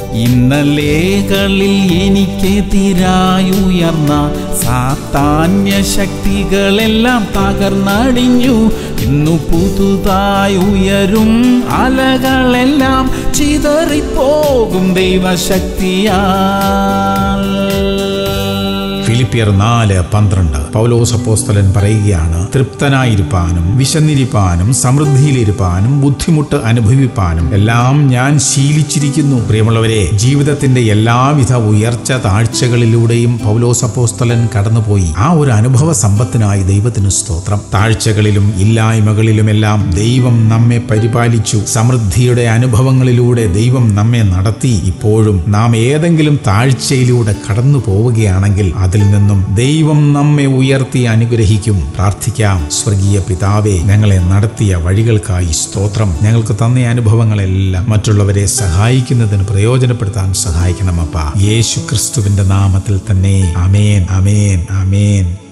ഇന്നലേകളിൽ എനിക്കെതിരായുയർന്ന സാത്താന്യ ശക്തികളെല്ലാം തകർന്നടിഞ്ഞു ഇന്നു പുതുതായി ഉയരും അലകളെല്ലാം ചിതറിപ്പോകും ദൈവശക്തിയാൽ ഫിലിപ്പിയർ നാല് പന്ത്രണ്ട് പൗലോസ് അപ്പോസ്തലൻ പറയുകയാണ് തൃപ്തനായിരിക്കാനും വിശന്നിരിപ്പാനും സമൃദ്ധിയിലിരിപ്പാനും ബുദ്ധിമുട്ട് അനുഭവിപ്പാനും എല്ലാം ഞാൻ ശീലിച്ചിരിക്കുന്നു പ്രിയമുള്ളവരെ ജീവിതത്തിന്റെ എല്ലാവിധ ഉയർച്ച താഴ്ചകളിലൂടെയും പൗലോസ് അപ്പോസ്തലൻ കടന്നുപോയി ആ ഒരു അനുഭവ സമ്പത്തിനായി ദൈവത്തിന് സ്തോത്രം താഴ്ചകളിലും ഇല്ലായ്മകളിലുമെല്ലാം ദൈവം നമ്മെ പരിപാലിച്ചു സമൃദ്ധിയുടെ അനുഭവങ്ങളിലൂടെ ദൈവം നമ്മെ നടത്തി ഇപ്പോഴും നാം ഏതെങ്കിലും താഴ്ചയിലൂടെ കടന്നു പോവുകയാണെങ്കിൽ അതിൽ നിന്നും ദൈവം നമ്മെ ഉയർത്തി അനുഗ്രഹിക്കും പ്രാർത്ഥിക്കാം സ്വർഗീയ പിതാവേ ഞങ്ങളെ നടത്തിയ വഴികൾക്കായി സ്തോത്രം ഞങ്ങൾക്ക് തന്ന അനുഭവങ്ങളെല്ലാം മറ്റുള്ളവരെ സഹായിക്കുന്നതിന് പ്രയോജനപ്പെടുത്താൻ സഹായിക്കണമപ്പ യേശു ക്രിസ്തുവിന്റെ നാമത്തിൽ തന്നെ അമേൻ അമേൻ അമേൻ